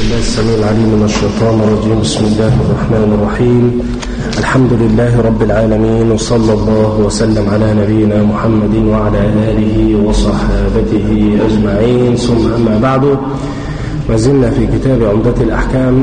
بالله السميع العليم من الشيطان الرجيم بسم الله الرحمن الرحيم الحمد لله رب العالمين وصلى الله وسلم على نبينا محمد وعلى آله وصحابته أجمعين ثم أما بعد ما زلنا في كتاب عمدة الأحكام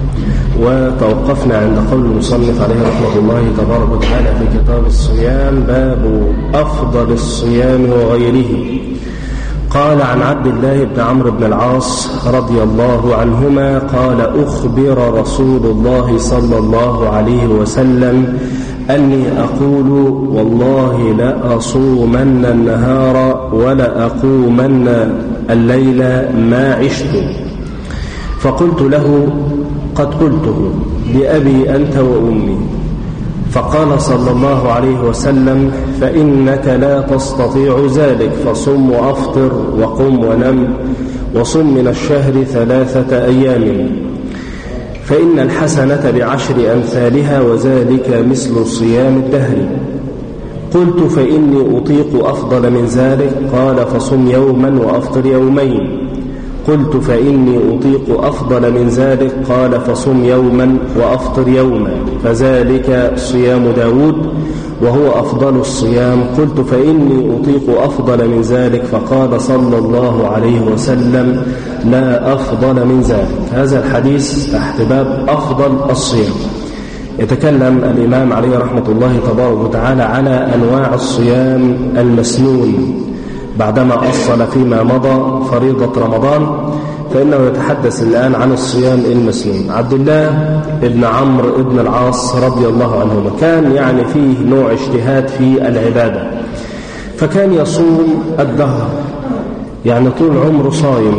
وتوقفنا عند قول المصنف عليه رحمة الله تبارك وتعالى في كتاب الصيام باب أفضل الصيام وغيره قال عن عبد الله بن عمرو بن العاص رضي الله عنهما قال أخبر رسول الله صلى الله عليه وسلم أني أقول والله لأصومن النهار ولأقومن الليل ما عشت فقلت له قد قلته بأبي أنت وأمي فقال صلى الله عليه وسلم فإنك لا تستطيع ذلك فصم وأفطر وقم ونم وصم من الشهر ثلاثة أيام فإن الحسنة بعشر أمثالها وذلك مثل صيام الدهر قلت فإني أطيق أفضل من ذلك قال فصم يوما وأفطر يومين قلت فإني أطيق أفضل من ذلك قال فصم يوما وأفطر يوما فذلك صيام داود وهو أفضل الصيام قلت فإني أطيق أفضل من ذلك فقال صلى الله عليه وسلم لا أفضل من ذلك هذا الحديث تحت باب أفضل الصيام يتكلم الإمام عليه رحمة الله تبارك وتعالى على أنواع الصيام المسنون بعدما أصل فيما مضى فريضة رمضان فإنه يتحدث الآن عن الصيام المسنون عبد الله بن عمرو بن العاص رضي الله عنهما كان يعني فيه نوع اجتهاد في العبادة فكان يصوم الدهر يعني طول عمره صايم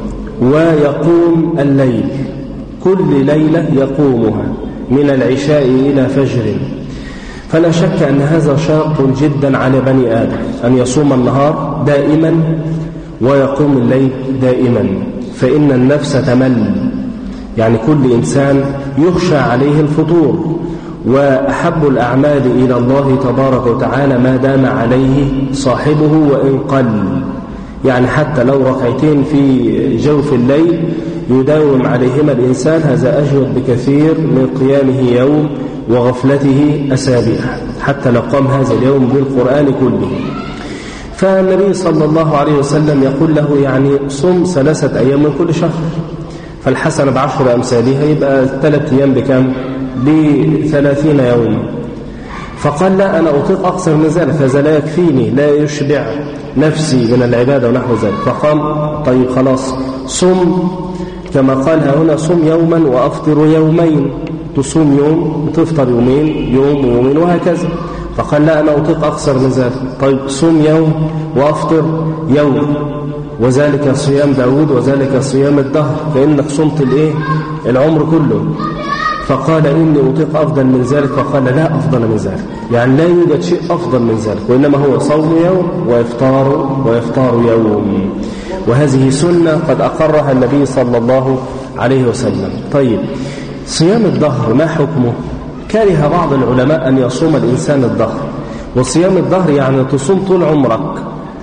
ويقوم الليل كل ليلة يقومها من العشاء إلى فجر فلا شك أن هذا شاق جدا على بني آدم أن يصوم النهار دائما ويقوم الليل دائما فإن النفس تمل يعني كل إنسان يخشى عليه الفطور وأحب الأعمال إلى الله تبارك وتعالى ما دام عليه صاحبه وإن قل يعني حتى لو ركعتين في جوف الليل يداوم عليهما الإنسان هذا أجود بكثير من قيامه يوم وغفلته أسابيع حتى لو قام هذا اليوم بالقرآن كله فالنبي صلى الله عليه وسلم يقول له يعني صم ثلاثة أيام من كل شهر فالحسنة بعشر أمثالها يبقى ثلاثة أيام بكم بثلاثين يوما فقال لا أنا أطيق أكثر من ذلك هذا لا يكفيني لا يشبع نفسي من العبادة ونحو ذلك فقام طيب خلاص صم كما قال هنا صم يوما وأفطر يومين تصوم يوم وتفطر يومين يوم ويومين وهكذا فقال لا أنا أطيق أكثر من ذلك طيب صوم يوم وأفطر يوم وذلك صيام داود وذلك صيام الدهر فإنك صمت الإيه العمر كله فقال إني أطيق أفضل من ذلك فقال لا أفضل من ذلك يعني لا يوجد شيء أفضل من ذلك وإنما هو صوم يوم وإفطار وإفطار يوم وهذه سنة قد أقرها النبي صلى الله عليه وسلم طيب صيام الدهر ما حكمه كره بعض العلماء أن يصوم الإنسان الدهر وصيام الدهر يعني تصوم طول عمرك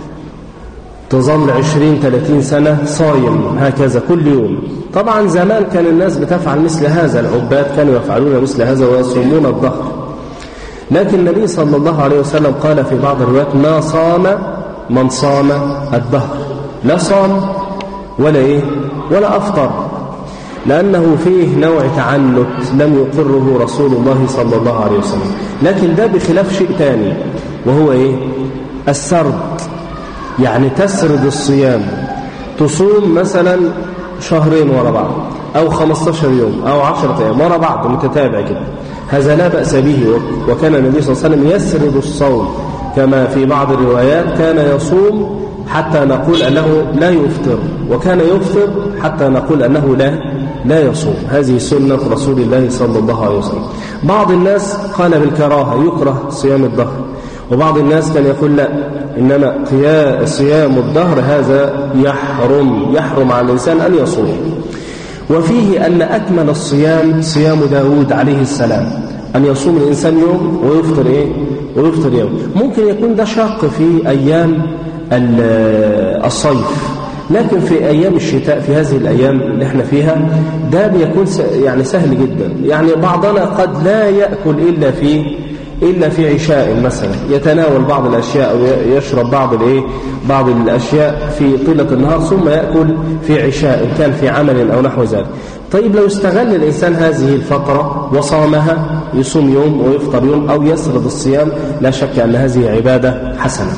تظل عشرين ثلاثين سنة صايم هكذا كل يوم طبعا زمان كان الناس بتفعل مثل هذا العباد كانوا يفعلون مثل هذا ويصومون الدهر لكن النبي صلى الله عليه وسلم قال في بعض الروايات ما صام من صام الدهر لا صام ولا ايه ولا افطر لأنه فيه نوع تعنت لم يقره رسول الله صلى الله عليه وسلم لكن ده بخلاف شيء تاني وهو إيه السرد يعني تسرد الصيام تصوم مثلا شهرين ورا بعض أو 15 يوم أو 10 أيام ورا بعض متتابع كده هذا لا بأس به وكان النبي صلى الله عليه وسلم يسرد الصوم كما في بعض الروايات كان يصوم حتى نقول أنه لا يفطر وكان يفطر حتى نقول أنه لا لا يصوم هذه سنة رسول الله صلى الله عليه وسلم بعض الناس قال بالكراهة يكره صيام الظهر وبعض الناس كان يقول لا إنما صيام الظهر هذا يحرم يحرم على الإنسان أن يصوم وفيه أن أكمل الصيام صيام داود عليه السلام أن يصوم الإنسان يوم ويفطر إيه؟ ويفطر يوم ممكن يكون ده شاق في أيام الصيف لكن في أيام الشتاء في هذه الأيام اللي احنا فيها ده بيكون يعني سهل جدا يعني بعضنا قد لا يأكل إلا في إلا في عشاء مثلا يتناول بعض الأشياء أو يشرب بعض الإيه بعض الأشياء في طيلة النهار ثم يأكل في عشاء إن كان في عمل أو نحو ذلك طيب لو استغل الإنسان هذه الفترة وصامها يصوم يوم ويفطر يوم أو يسرد الصيام لا شك أن هذه عبادة حسنة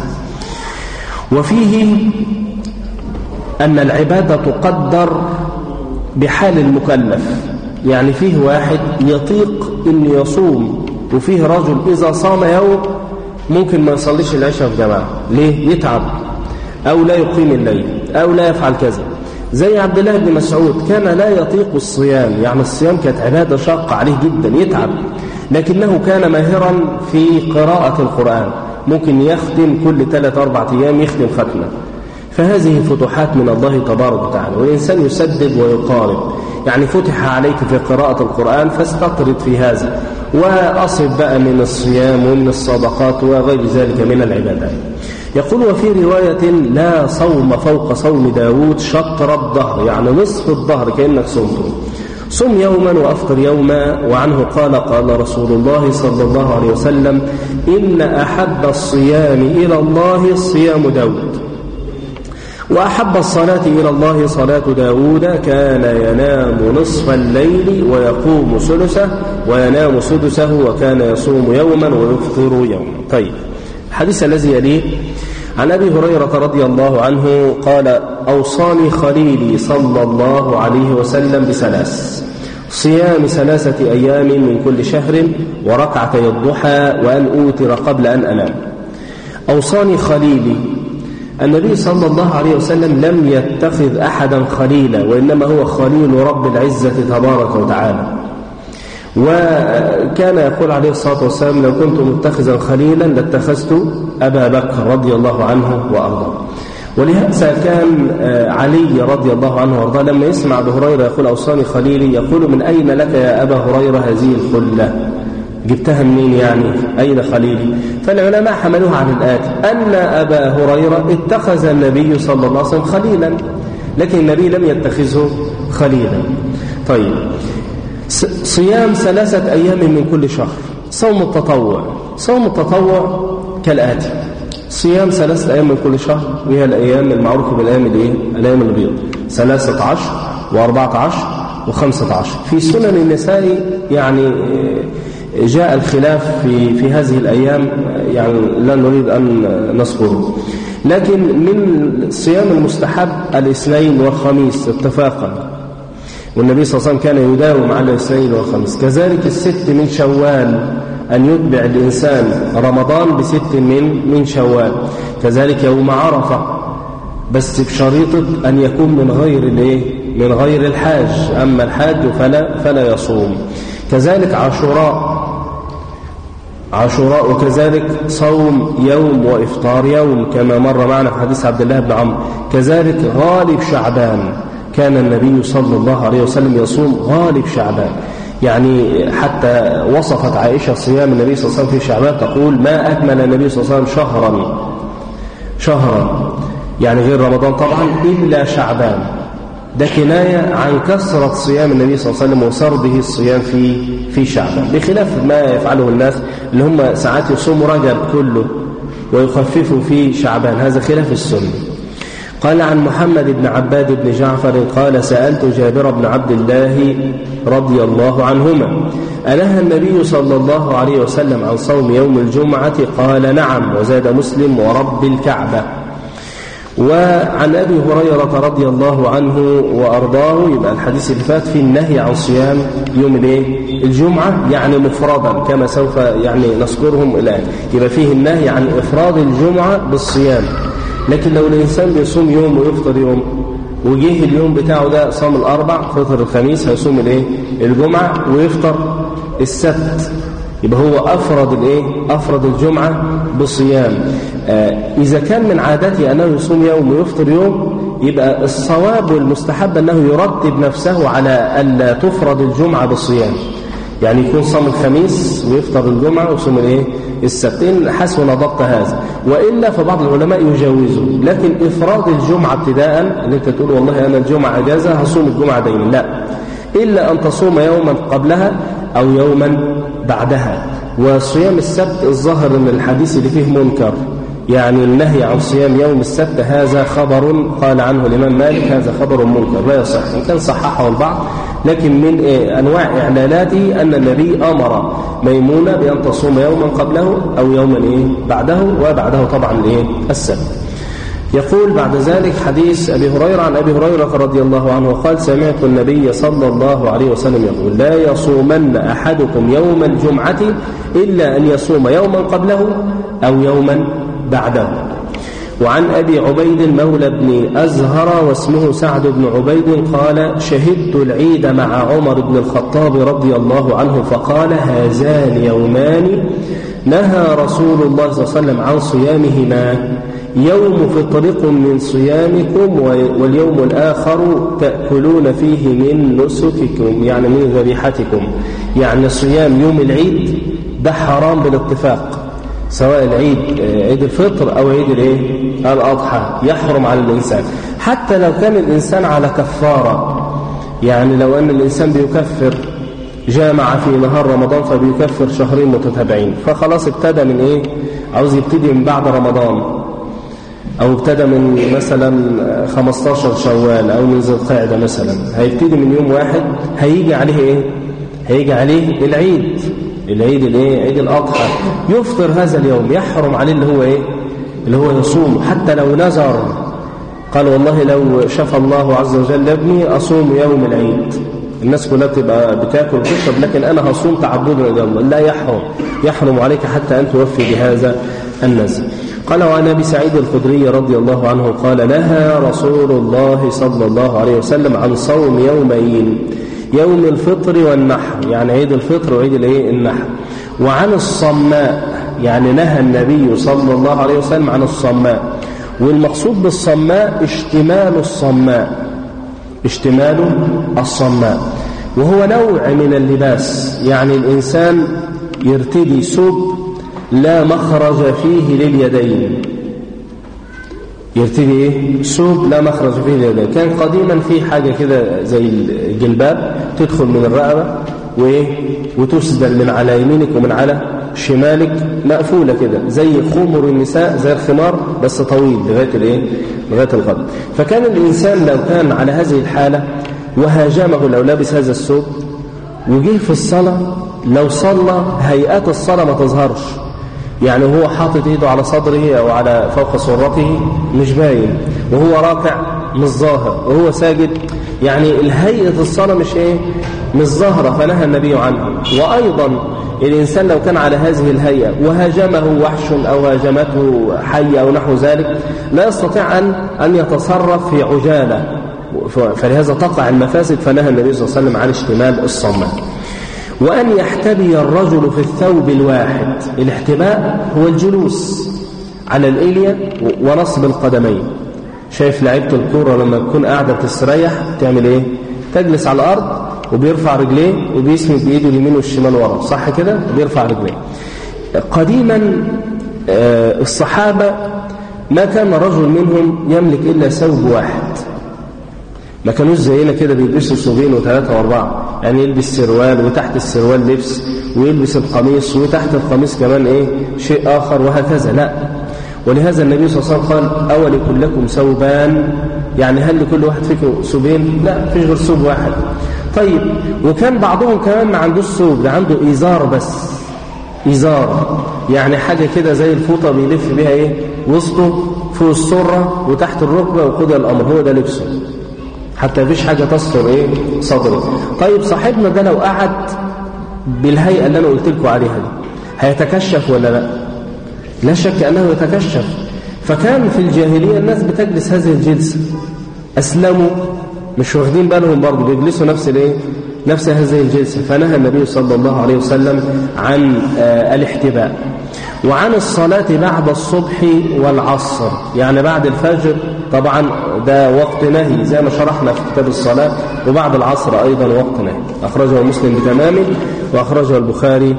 وفيه أن العبادة تقدر بحال المكلف يعني فيه واحد يطيق أن يصوم وفيه رجل إذا صام يوم ممكن ما يصليش العشاء في جماعة ليه؟ يتعب أو لا يقيم الليل أو لا يفعل كذا زي عبد الله بن مسعود كان لا يطيق الصيام يعني الصيام كانت عبادة شاقة عليه جدا يتعب لكنه كان ماهرا في قراءة القرآن ممكن يختم كل ثلاث أربع أيام يختم ختمة فهذه فتوحات من الله تبارك وتعالى والإنسان يسدد ويقارب يعني فتح عليك في قراءة القرآن فاستطرد في هذا وأصب بقى من الصيام ومن الصدقات وغير ذلك من العبادات يقول وفي رواية لا صوم فوق صوم داود شطر الظهر يعني نصف الظهر كأنك صمته صم يوما وأفطر يوما وعنه قال قال رسول الله صلى الله عليه وسلم إن أحب الصيام إلى الله صيام داود وأحب الصلاة إلى الله صلاة داود كان ينام نصف الليل ويقوم سدسه وينام سدسه وكان يصوم يوما ويفطر يوما طيب الحديث الذي يليه عن أبي هريرة رضي الله عنه قال أوصاني خليلي صلى الله عليه وسلم بثلاث صيام ثلاثة أيام من كل شهر وركعتي الضحى وأن أوتر قبل أن أنام أوصاني خليلي النبي صلى الله عليه وسلم لم يتخذ أحدا خليلا وإنما هو خليل رب العزة تبارك وتعالى وكان يقول عليه الصلاة والسلام لو كنت متخذا خليلا لاتخذت أبا بكر رضي الله عنه وأرضاه ولهذا كان علي رضي الله عنه وارضاه لما يسمع ابو هريره يقول اوصاني خليلي يقول من اين لك يا ابا هريره هذه الخله جبتها منين يعني أين خليلي فالعلماء حملوها عن الآتي أن أبا هريرة اتخذ النبي صلى الله عليه وسلم خليلا لكن النبي لم يتخذه خليلا طيب صيام ثلاثة أيام من كل شهر صوم التطوع صوم التطوع كالآتي صيام ثلاثة أيام من كل شهر وهي الأيام المعروفة بالأيام الإيه؟ الأيام البيض ثلاثة عشر وأربعة عشر وخمسة عشر في سنن النساء يعني جاء الخلاف في في هذه الأيام يعني لا نريد أن نذكره لكن من الصيام المستحب الاثنين والخميس اتفاقا والنبي صلى الله عليه وسلم كان يداوم على الاثنين والخميس كذلك الست من شوال أن يتبع الإنسان رمضان بست من من شوال كذلك يوم عرفة بس بشريطة أن يكون من غير الايه من غير الحاج أما الحاج فلا فلا يصوم كذلك عاشوراء عاشوراء وكذلك صوم يوم وإفطار يوم كما مر معنا في حديث عبد الله بن عمرو كذلك غالب شعبان كان النبي صلى الله عليه وسلم يصوم غالب شعبان يعني حتى وصفت عائشة صيام النبي صلى الله عليه وسلم في شعبان تقول ما أكمل النبي صلى الله عليه وسلم شهرا شهرا يعني غير رمضان طبعا إلا شعبان ده كناية عن كثرة صيام النبي صلى الله عليه وسلم وسرده الصيام في في شعبان بخلاف ما يفعله الناس اللي هم ساعات يصوموا رجب كله ويخففوا في شعبان هذا خلاف السنة قال عن محمد بن عباد بن جعفر قال سألت جابر بن عبد الله رضي الله عنهما أنهى النبي صلى الله عليه وسلم عن صوم يوم الجمعة قال نعم وزاد مسلم ورب الكعبة وعن أبي هريرة رضي الله عنه وأرضاه يبقى الحديث اللي فات في النهي عن صيام يوم الايه الجمعة يعني مفردا كما سوف يعني نذكرهم الآن يبقى فيه النهي عن إفراد الجمعة بالصيام لكن لو الإنسان بيصوم يوم ويفطر يوم وجه اليوم بتاعه ده صام الأربع فطر الخميس هيصوم الايه الجمعة ويفطر السبت يبقى هو أفرد الايه أفرد الجمعة بالصيام آه إذا كان من عادته أنه يصوم يوم ويفطر يوم يبقى الصواب والمستحب أنه يرتب نفسه على ألا تفرد الجمعة بالصيام يعني يكون صام الخميس ويفطر الجمعة ويصوم الايه السبت إن حسن ضبط هذا وإلا فبعض العلماء يجاوزه لكن إفراد الجمعة ابتداء اللي أنت تقول والله أنا الجمعة أجازة هصوم الجمعة دايما لا إلا أن تصوم يوما قبلها أو يوما بعدها وصيام السبت الظاهر من الحديث اللي فيه منكر يعني النهي عن صيام يوم السبت هذا خبر قال عنه الإمام مالك هذا خبر منكر لا يصح إن كان صححه البعض لكن من إيه؟ أنواع إعلاناته أن النبي أمر ميمونة بأن تصوم يوما قبله أو يوما إيه بعده وبعده طبعا إيه السبت يقول بعد ذلك حديث أبي هريرة عن أبي هريرة رضي الله عنه قال سمعت النبي صلى الله عليه وسلم يقول لا يصومن أحدكم يوم الجمعة إلا أن يصوم يوما قبله أو يوما بعده وعن أبي عبيد مولى بن أزهر واسمه سعد بن عبيد قال شهدت العيد مع عمر بن الخطاب رضي الله عنه فقال هذان يومان نهى رسول الله صلى الله عليه وسلم عن صيامهما يوم فطركم من صيامكم واليوم الآخر تأكلون فيه من نسككم يعني من ذبيحتكم يعني صيام يوم العيد ده حرام بالاتفاق سواء العيد عيد الفطر أو عيد الايه الأضحى يحرم على الإنسان حتى لو كان الإنسان على كفارة يعني لو أن الإنسان بيكفر جامع في نهار رمضان فبيكفر شهرين متتابعين فخلاص ابتدى من ايه عاوز يبتدي من بعد رمضان او ابتدى من مثلا 15 شوال او من ذي القعده مثلا هيبتدي من يوم واحد هيجي عليه ايه هيجي عليه العيد العيد الايه عيد الاضحى يفطر هذا اليوم يحرم عليه اللي هو ايه اللي هو يصوم حتى لو نذر قال والله لو شفى الله عز وجل ابني اصوم يوم العيد الناس كلها بتبقى بتاكل وتشرب لكن انا هصوم تعبدا الى الله لا يحرم يحرم عليك حتى ان توفي بهذا النذر قال وعن ابي سعيد الخدري رضي الله عنه قال نهى رسول الله صلى الله عليه وسلم عن صوم يومين يوم الفطر والنحر يعني عيد الفطر وعيد الايه النحر وعن الصماء يعني نهى النبي صلى الله عليه وسلم عن الصماء والمقصود بالصماء اشتمال الصماء اشتمال الصماء وهو نوع من اللباس يعني الإنسان يرتدي ثوب لا مخرج فيه لليدين يرتدي ايه ثوب لا مخرج فيه لليدين كان قديما في حاجة كده زي الجلباب تدخل من الرقبة وايه وتسدل من على يمينك ومن على شمالك مقفولة كده زي خمر النساء زي الخمار بس طويل لغاية الايه لغاية القدم فكان الإنسان لو كان على هذه الحالة وهاجمه لو لابس هذا الثوب وجه في الصلاة لو صلى هيئات الصلاة ما تظهرش يعني هو حاطط ايده على صدره او على فوق سرته مش باين وهو راكع مش ظاهر وهو ساجد يعني الهيئة الصلاة مش ايه مش ظاهرة فنهى النبي عنها وايضا الانسان لو كان على هذه الهيئة وهاجمه وحش او هاجمته حي او نحو ذلك لا يستطيع ان ان يتصرف في عجالة فلهذا تقع المفاسد فنهى النبي صلى الله عليه وسلم عن اشتمال الصمات وأن يحتبي الرجل في الثوب الواحد الاحتباء هو الجلوس على الإلية ونصب القدمين شايف لعيبة الكورة لما تكون قاعدة تستريح تعمل ايه تجلس على الأرض وبيرفع رجليه وبيسند بإيده اليمين والشمال ورا صح كده بيرفع رجليه قديما الصحابة ما كان رجل منهم يملك إلا ثوب واحد ما كانوش زينا كده بيلبسوا ثوبين وثلاثة وأربعة يعني يلبس سروال وتحت السروال لبس ويلبس القميص وتحت القميص كمان إيه شيء آخر وهكذا لا ولهذا النبي صلى الله عليه وسلم قال أول كلكم ثوبان يعني هل لكل واحد فيكم ثوبين لا فيش غير ثوب واحد طيب وكان بعضهم كمان ما عندوش ثوب ده عنده إزار بس إزار يعني حاجة كده زي الفوطة بيلف بيها إيه وسطه فوق السرة وتحت الركبة وقضى الأمر هو ده لبسه حتى مفيش حاجة تستر ايه صدره طيب صاحبنا ده لو قعد بالهيئة اللي انا قلت لكم عليها دي هيتكشف ولا لا لا شك انه يتكشف فكان في الجاهلية الناس بتجلس هذه الجلسة اسلموا مش واخدين بالهم برضه بيجلسوا نفس الايه نفس هذه الجلسة فنهى النبي صلى الله عليه وسلم عن آه الاحتباء وعن الصلاة بعد الصبح والعصر يعني بعد الفجر طبعا ده وقت نهي زي ما شرحنا في كتاب الصلاة وبعد العصر أيضا وقت نهي أخرجه مسلم بتمامه وأخرجه البخاري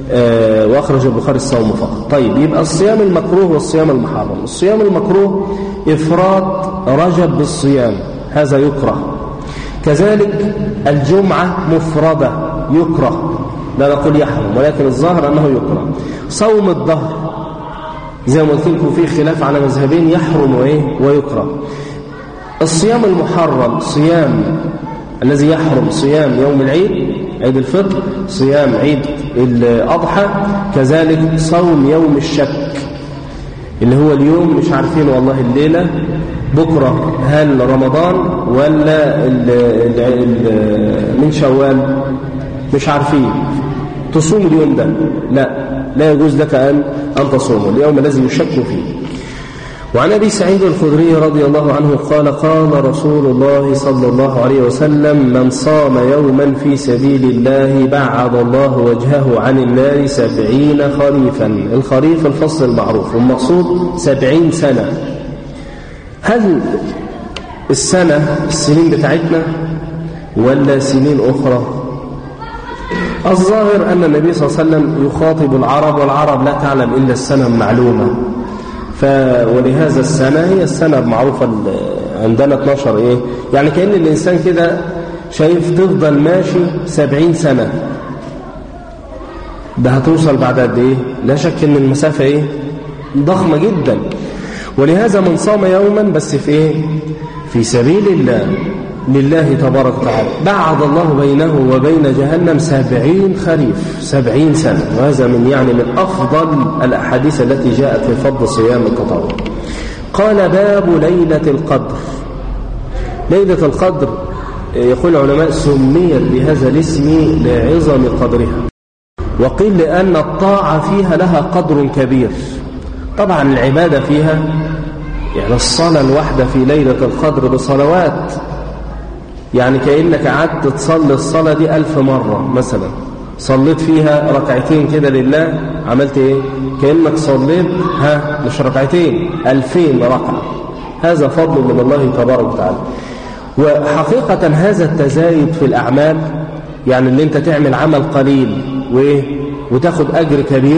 آه وأخرج البخاري الصوم فقط طيب يبقى الصيام المكروه والصيام المحرم الصيام المكروه إفراط رجب بالصيام هذا يكره كذلك الجمعة مفردة يكره لا نقول يحرم ولكن الظاهر أنه يكره صوم الظهر زي ما قلت لكم في خلاف على مذهبين يحرم وإيه ويكره الصيام المحرم صيام الذي يحرم صيام يوم العيد عيد الفطر صيام عيد الأضحى كذلك صوم يوم الشك اللي هو اليوم مش عارفين والله الليلة بكرة هل رمضان ولا ال ال ال من شوال مش عارفين تصوم اليوم ده لا لا يجوز لك أن, أن تصوم اليوم الذي يشك فيه وعن أبي سعيد الخدري رضي الله عنه قال قال رسول الله صلى الله عليه وسلم من صام يوما في سبيل الله بعد الله وجهه عن النار سبعين خريفا الخريف الفصل المعروف والمقصود سبعين سنة هل السنة السنين بتاعتنا ولا سنين أخرى الظاهر أن النبي صلى الله عليه وسلم يخاطب العرب والعرب لا تعلم إلا السنة المعلومة ف ولهذا السنة هي السنة المعروفة عندنا 12 إيه يعني كأن الإنسان كده شايف تفضل ماشي 70 سنة ده هتوصل بعد قد إيه لا شك إن المسافة إيه ضخمة جدا ولهذا من صام يوما بس في إيه في سبيل الله لله تبارك وتعالى بعد الله بينه وبين جهنم سبعين خريف سبعين سنة وهذا من يعني من أفضل الأحاديث التي جاءت في فضل صيام التطوع قال باب ليلة القدر ليلة القدر يقول العلماء سميت بهذا الاسم لعظم قدرها وقيل لأن الطاعة فيها لها قدر كبير طبعا العبادة فيها يعني الصلاة الواحدة في ليلة القدر بصلوات يعني كأنك قعدت تصلي الصلاة دي ألف مرة مثلا صليت فيها ركعتين كده لله عملت ايه كأنك صليت ها مش ركعتين ألفين ركعة هذا فضل من الله تبارك وتعالى وحقيقة هذا التزايد في الأعمال يعني اللي انت تعمل عمل قليل وايه وتاخد أجر كبير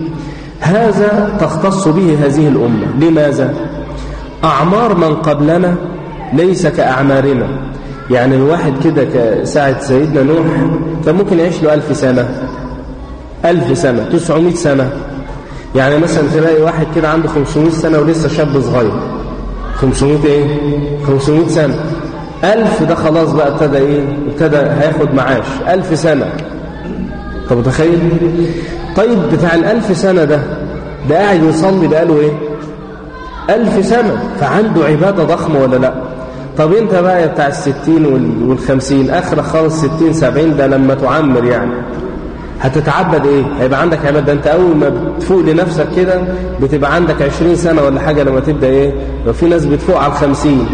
هذا تختص به هذه الأمة لماذا أعمار من قبلنا ليس كأعمارنا يعني الواحد كده كساعة سيدنا نوح كان ممكن يعيش له ألف سنة ألف سنة تسعمائة سنة يعني مثلا تلاقي واحد كده عنده 500 سنة ولسه شاب صغير 500 ايه 500 سنة ألف ده خلاص بقى ابتدى ايه ابتدى هياخد معاش ألف سنة طب متخيل طيب بتاع الألف سنة ده ده قاعد يصلي بقاله ايه ألف سنة فعنده عبادة ضخمة ولا لا طب انت بقى بتاع الستين والخمسين اخر خالص ستين سبعين ده لما تعمر يعني هتتعبد ايه هيبقى عندك عبادة ده انت اول ما بتفوق لنفسك كده بتبقى عندك عشرين سنة ولا حاجة لما تبدأ ايه لو في ناس بتفوق على الخمسين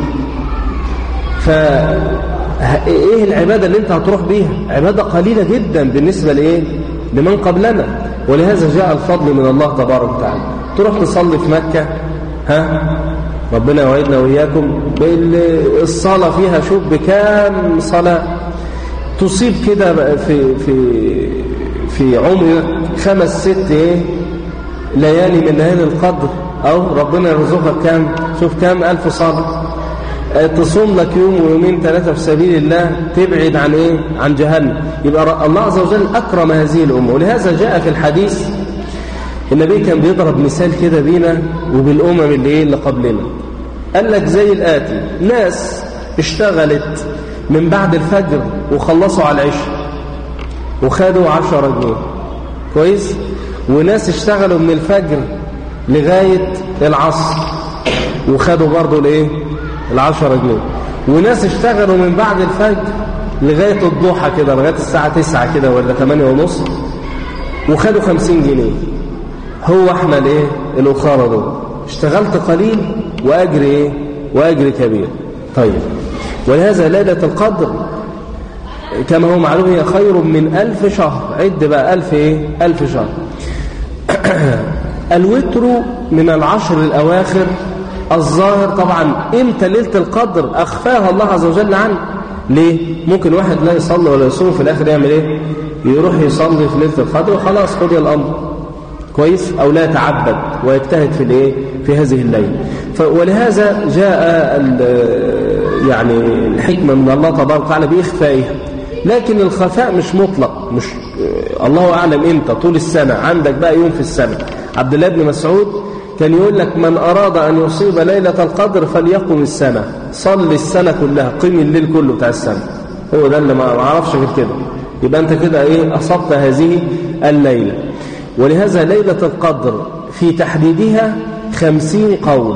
ف ايه العبادة اللي انت هتروح بيها عبادة قليلة جدا بالنسبة لايه لمن قبلنا ولهذا جاء الفضل من الله تبارك وتعالى تروح تصلي في مكة ها ربنا يوعدنا وإياكم الصلاة فيها شوف بكام صلاة تصيب كده في في في عمرك خمس ست ايه ليالي من ليالي القدر أو ربنا يرزقك كام شوف كام ألف صلاة تصوم لك يوم ويومين ثلاثة في سبيل الله تبعد عن ايه عن جهنم يبقى الله عز وجل أكرم هذه الأمة ولهذا جاء في الحديث النبي كان بيضرب مثال كده بينا وبالأمم اللي ايه اللي قبلنا قال لك زي الآتي ناس اشتغلت من بعد الفجر وخلصوا على العشاء وخدوا عشرة جنيه كويس وناس اشتغلوا من الفجر لغاية العصر وخدوا برضو الايه العشرة جنيه وناس اشتغلوا من بعد الفجر لغاية الضحى كده لغاية الساعة تسعة كده ولا ثمانية ونص وخدوا خمسين جنيه هو احنا الايه الاخرى دول اشتغلت قليل واجر ايه واجر كبير طيب ولهذا ليلة القدر كما هو معلوم هي خير من ألف شهر عد بقى ألف ايه ألف شهر الوتر من العشر الأواخر الظاهر طبعا امتى ليلة القدر أخفاها الله عز وجل عنه ليه ممكن واحد لا يصلي ولا يصوم في الآخر يعمل ايه يروح يصلي في ليلة القدر وخلاص قضي الأمر كويس أو لا يتعبد ويجتهد في الايه في هذه الليلة ولهذا جاء يعني الحكمة من الله تبارك وتعالى بإخفائها لكن الخفاء مش مطلق مش الله أعلم إمتى طول السنة عندك بقى يوم في السنة عبد الله بن مسعود كان يقول لك من أراد أن يصيب ليلة القدر فليقم السنة صلي السنة كلها قم الليل كله بتاع السنة هو ده اللي ما أعرفش غير كده يبقى أنت كده إيه أصبت هذه الليلة ولهذا ليلة القدر في تحديدها خمسين قول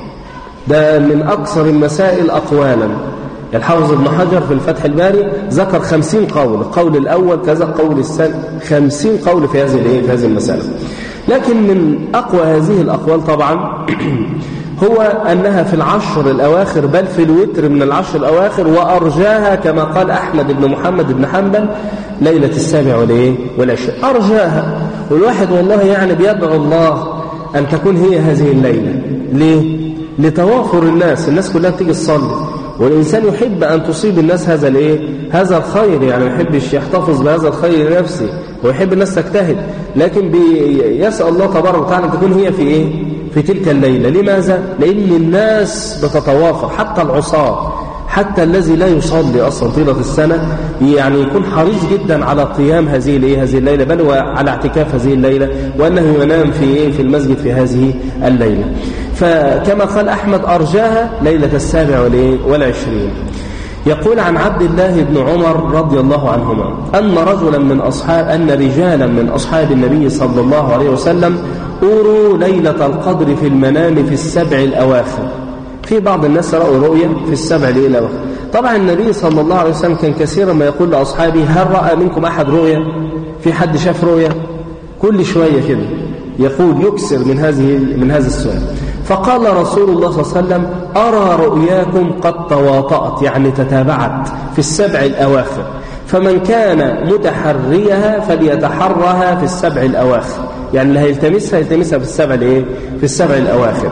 ده من أكثر المسائل أقوالا الحافظ ابن حجر في الفتح الباري ذكر خمسين قول القول الأول كذا قول الثاني خمسين قول في هذه في هذه المسألة لكن من أقوى هذه الأقوال طبعا هو أنها في العشر الأواخر بل في الوتر من العشر الأواخر وأرجاها كما قال أحمد بن محمد بن حنبل ليلة السابع والعشرين أرجاها والواحد والله يعني بيدعو الله أن تكون هي هذه الليلة ليه؟ لتوافر الناس الناس كلها بتيجي تصلي والإنسان يحب أن تصيب الناس هذا الإيه؟ هذا الخير يعني ما يحبش يحتفظ بهذا الخير لنفسه ويحب الناس تجتهد لكن يسأل الله تبارك وتعالى أن تكون هي في إيه؟ في تلك الليلة لماذا؟ لأن الناس بتتوافر حتى العصاة حتى الذي لا يصلي أصلا طيلة السنة يعني يكون حريص جدا على قيام هذه الايه هذه الليلة بل وعلى اعتكاف هذه الليلة وأنه ينام في إيه في المسجد في هذه الليلة فكما قال أحمد أرجاها ليلة السابع والعشرين يقول عن عبد الله بن عمر رضي الله عنهما أن رجلا من أصحاب أن رجالا من أصحاب النبي صلى الله عليه وسلم أوروا ليلة القدر في المنام في السبع الأواخر في بعض الناس رأوا رؤية في السبع الأواخر طبعا النبي صلى الله عليه وسلم كان كثيرا ما يقول لأصحابه هل رأى منكم أحد رؤية في حد شاف رؤية كل شوية كده يقول يكسر من هذه من هذا السؤال فقال رسول الله صلى الله عليه وسلم أرى رؤياكم قد تواطأت يعني تتابعت في السبع الأواخر فمن كان متحريها فليتحرها في السبع الأواخر يعني اللي هيلتمسها يلتمسها في السبع الايه في السبع الأواخر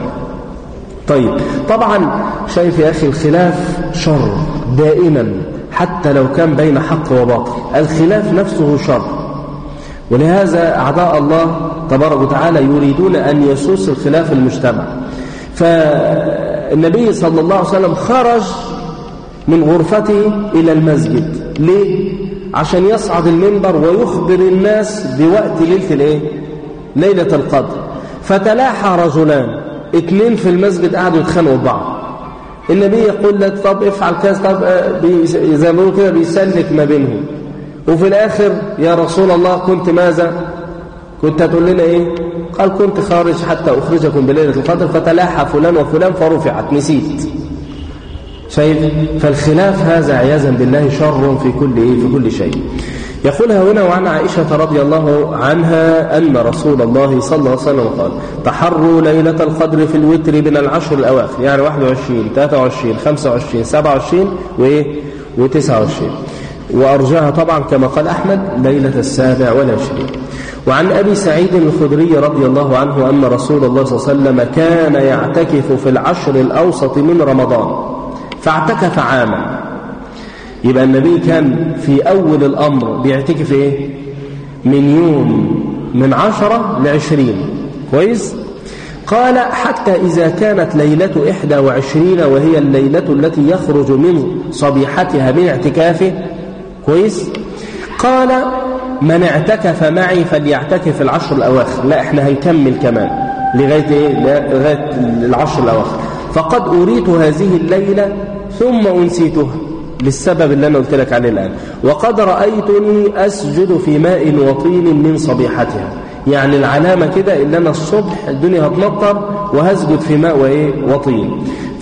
طيب طبعا شايف يا أخي الخلاف شر دائما حتى لو كان بين حق وباطل الخلاف نفسه شر ولهذا أعداء الله تبارك وتعالى يريدون أن يسوس الخلاف المجتمع فالنبي صلى الله عليه وسلم خرج من غرفته إلى المسجد ليه؟ عشان يصعد المنبر ويخبر الناس بوقت ليلة الايه؟ ليلة القدر فتلاحى رجلان اثنين في المسجد قعدوا يتخانقوا ببعض النبي يقول لك طب افعل كذا طب زي ما كده بيسلك ما بينهم وفي الآخر يا رسول الله كنت ماذا كنت تقول لنا ايه قال كنت خارج حتى أخرجكم بليلة القدر فتلاحى فلان وفلان فرفعت نسيت شايف فالخلاف هذا عياذا بالله شر في كل إيه في كل شيء يقولها هنا وعن عائشة رضي الله عنها أن رسول الله صلى الله عليه وسلم قال تحروا ليلة القدر في الوتر من العشر الأواخر يعني 21 23 25 27 وإيه و29 وأرجاها طبعا كما قال أحمد ليلة السابع والعشرين وعن أبي سعيد الخدري رضي الله عنه أن رسول الله صلى الله عليه وسلم كان يعتكف في العشر الأوسط من رمضان فاعتكف عاما يبقى النبي كان في أول الأمر بيعتكف إيه من يوم من عشرة لعشرين كويس قال حتى إذا كانت ليلة إحدى وعشرين وهي الليلة التي يخرج من صبيحتها من اعتكافه كويس قال من اعتكف معي فليعتكف العشر الأواخر لا احنا هنكمل كمان لغاية إيه؟ لغاية العشر الأواخر فقد أريت هذه الليلة ثم أنسيتها للسبب اللي أنا قلت لك عليه الآن وقد رأيتني أسجد في ماء وطين من صبيحتها يعني العلامة كده إن أنا الصبح الدنيا هتمطر وهسجد في ماء وإيه وطين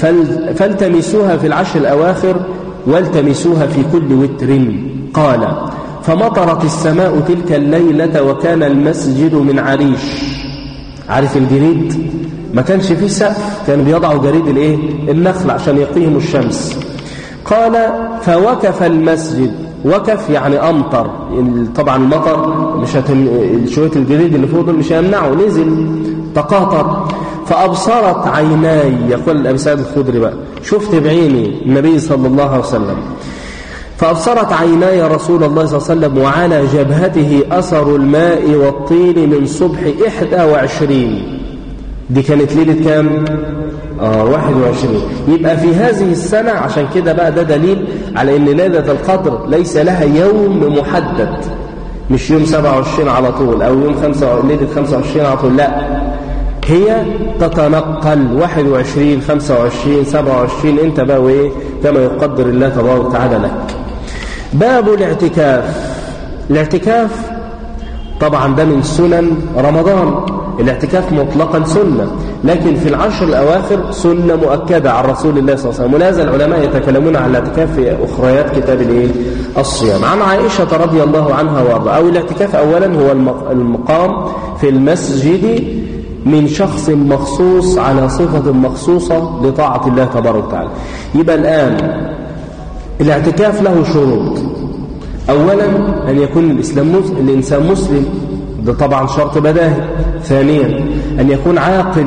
فالتمسوها في العشر الأواخر والتمسوها في كل وتر قال فمطرت السماء تلك الليلة وكان المسجد من عريش عارف الجريد ما كانش فيه سقف كانوا بيضعوا جريد الايه النخل عشان يقيهم الشمس قال فوكف المسجد وكف يعني أمطر طبعا المطر مش هتم... شوية الجريد اللي فوق دول مش هيمنعه نزل تقاطر فأبصرت عيناي يقول أبي سعيد الخدري بقى شفت بعيني النبي صلى الله عليه وسلم فأبصرت عيناي رسول الله صلى الله عليه وسلم وعلى جبهته أثر الماء والطين من صبح إحدى وعشرين دي كانت ليلة كام؟ آه 21 يبقى في هذه السنة عشان كده بقى ده دليل على ان ليلة القدر ليس لها يوم محدد مش يوم 27 على طول او يوم 5 ليلة 25 على طول لا هي تتنقل 21 25 27 انت بقى وايه كما يقدر الله تبارك وتعالى لك باب الاعتكاف الاعتكاف طبعا ده من سنن رمضان الاعتكاف مطلقا سنة لكن في العشر الأواخر سنة مؤكدة عن رسول الله صلى الله عليه وسلم ولهذا العلماء يتكلمون عن الاعتكاف في أخريات كتاب الايه الصيام عن عائشة رضي الله عنها وارضاها أو الاعتكاف أولا هو المقام في المسجد من شخص مخصوص على صفة مخصوصة لطاعة الله تبارك وتعالى يبقى الآن الاعتكاف له شروط أولا أن يكون الإسلام الإنسان مسلم ده طبعا شرط بداهي ثانيا أن يكون عاقل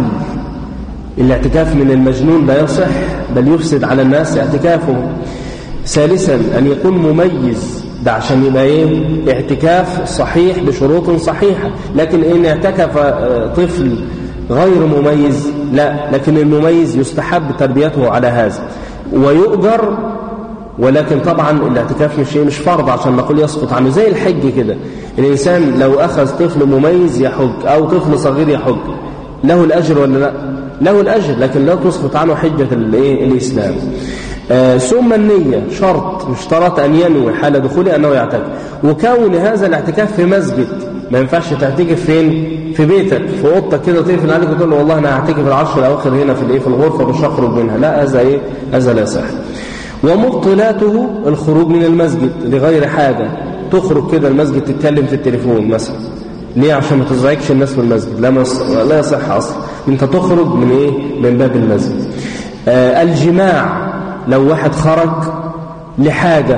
الاعتكاف من المجنون لا يصح بل يفسد على الناس اعتكافه ثالثا أن يكون مميز ده عشان يبقى ايه اعتكاف صحيح بشروط صحيحة لكن إن اعتكف طفل غير مميز لا لكن المميز يستحب تربيته على هذا ويؤجر ولكن طبعا الاعتكاف مش مش فرض عشان نقول يسقط عنه زي الحج كده الإنسان لو أخذ طفل مميز يحج أو طفل صغير يحج له الأجر ولا لا له الأجر لكن لا تسقط عنه حجة الايه الإسلام آه ثم النية شرط يشترط أن ينوي حال دخوله أنه يعتكف وكون هذا الاعتكاف في مسجد ما ينفعش تعتكف فين في بيتك في اوضتك كده تقفل عليك وتقول له والله انا هعتكف العشر الاواخر هنا في الايه في الغرفه مش هخرج منها لا هذا ايه هذا لا يصح ومبطلاته الخروج من المسجد لغير حاجة تخرج كده المسجد تتكلم في التليفون مثلا ليه عشان ما تزعجش الناس في المسجد لا مص... لا يصح اصلا انت تخرج من ايه من باب المسجد آه الجماع لو واحد خرج لحاجة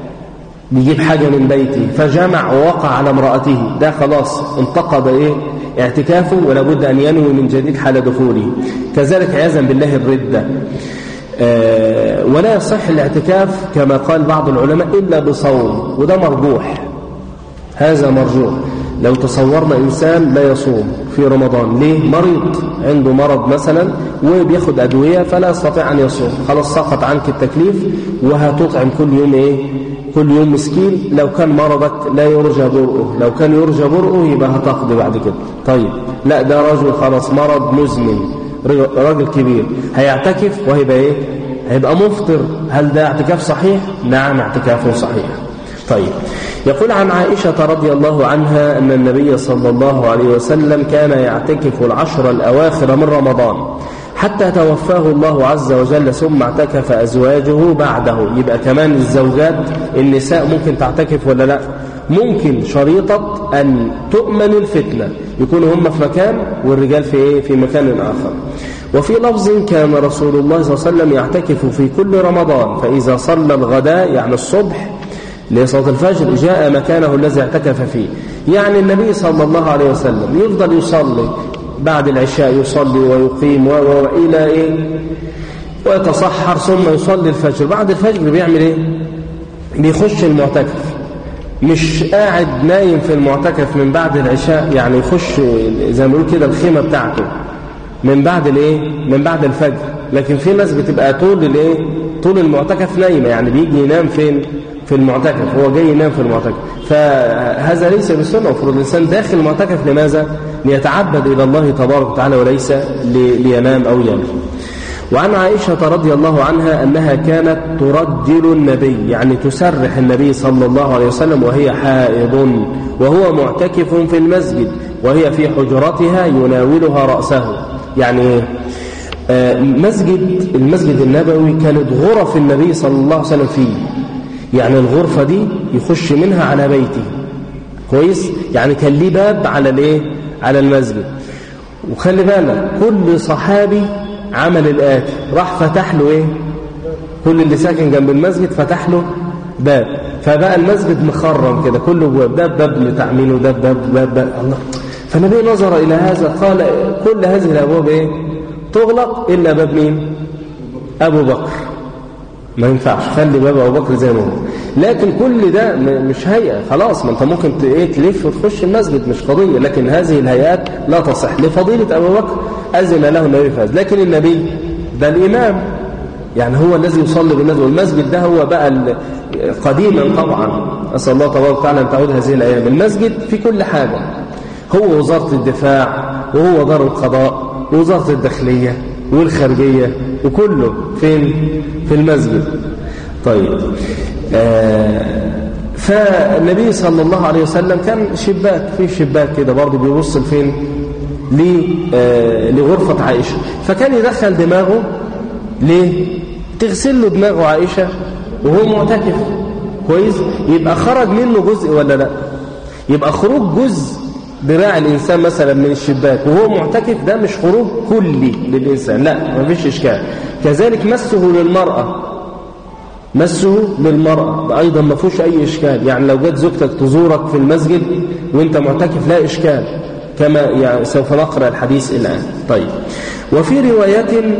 بيجيب حاجة من بيته فجمع ووقع على امرأته ده خلاص انتقض ايه اعتكافه ولا بد ان ينوي من جديد حال دخوله كذلك عياذا بالله الردة آه ولا يصح الاعتكاف كما قال بعض العلماء إلا بصوم وده مرجوح هذا مرجوح لو تصورنا إنسان لا يصوم في رمضان ليه؟ مريض عنده مرض مثلا وبياخد أدوية فلا يستطيع أن يصوم خلاص سقط عنك التكليف وهتطعم كل يوم إيه؟ كل يوم مسكين لو كان مرضك لا يرجى برؤه لو كان يرجى برؤه يبقى هتقضي بعد كده طيب لا ده رجل خلاص مرض مزمن راجل كبير هيعتكف وهيبقى ايه هيبقى مفطر هل ده اعتكاف صحيح نعم اعتكاف صحيح طيب يقول عن عائشة رضي الله عنها أن النبي صلى الله عليه وسلم كان يعتكف العشر الأواخر من رمضان حتى توفاه الله عز وجل ثم اعتكف أزواجه بعده يبقى كمان الزوجات النساء ممكن تعتكف ولا لا ممكن شريطة أن تؤمن الفتنة يكونوا هم في مكان والرجال في إيه؟ في مكان آخر وفي لفظ كان رسول الله صلى الله عليه وسلم يعتكف في كل رمضان فإذا صلى الغداء يعني الصبح لصلاة الفجر جاء مكانه الذي اعتكف فيه يعني النبي صلى الله عليه وسلم يفضل يصلي بعد العشاء يصلي ويقيم وإلى إيه ويتصحر ثم يصلي الفجر بعد الفجر بيعمل إيه بيخش المعتكف مش قاعد نايم في المعتكف من بعد العشاء يعني يخش زي ما بيقول كده الخيمة بتاعته من بعد الايه من بعد الفجر لكن في ناس بتبقى طول الايه طول المعتكف نايمه يعني بيجي ينام فين في المعتكف هو جاي ينام في المعتكف فهذا ليس بالسنه المفروض الانسان داخل المعتكف لماذا ليتعبد الى الله تبارك وتعالى وليس لينام او ينام وعن عائشة رضي الله عنها أنها كانت ترجل النبي يعني تسرح النبي صلى الله عليه وسلم وهي حائض وهو معتكف في المسجد وهي في حجرتها يناولها رأسه يعني آه مسجد المسجد النبوي كانت غرف النبي صلى الله عليه وسلم فيه يعني الغرفة دي يخش منها على بيته كويس يعني كان ليه باب على الايه على المسجد وخلي بالك كل صحابي عمل الآتي راح فتح له ايه كل اللي ساكن جنب المسجد فتح له باب فبقى المسجد مخرم كده كله باب ده باب لتعمين وده باب باب, باب الله فالنبي نظر إلى هذا قال كل هذه الأبواب إيه؟ تغلق إلا باب مين أبو بكر ما ينفعش خلي باب أبو بكر زي ما هو لكن كل ده مش هيئة خلاص ما انت ممكن ايه تلف وتخش المسجد مش قضية لكن هذه الهيئات لا تصح لفضيلة أبو بكر أذن له النبي فاز لكن النبي ده الإمام يعني هو الذي يصلي بالناس والمسجد ده هو بقى قديما طبعا أسأل الله تبارك وتعالى أن تعود هذه الأيام المسجد في كل حاجة هو وزارة الدفاع وهو دار القضاء ووزارة الداخلية والخارجية وكله فين في المسجد طيب آه فالنبي صلى الله عليه وسلم كان شباك في شباك كده برضه بيبص لفين آه لغرفة عائشة فكان يدخل دماغه ليه تغسل له دماغه عائشة وهو معتكف كويس يبقى خرج منه جزء ولا لا يبقى خروج جزء ذراع الإنسان مثلا من الشباك وهو معتكف ده مش خروج كلي للإنسان لا ما فيش إشكال كذلك مسه للمرأة مسه للمرأة أيضا ما فيهوش أي إشكال يعني لو جت زوجتك تزورك في المسجد وانت معتكف لا إشكال كما يعني سوف نقرأ الحديث الآن طيب وفي رواية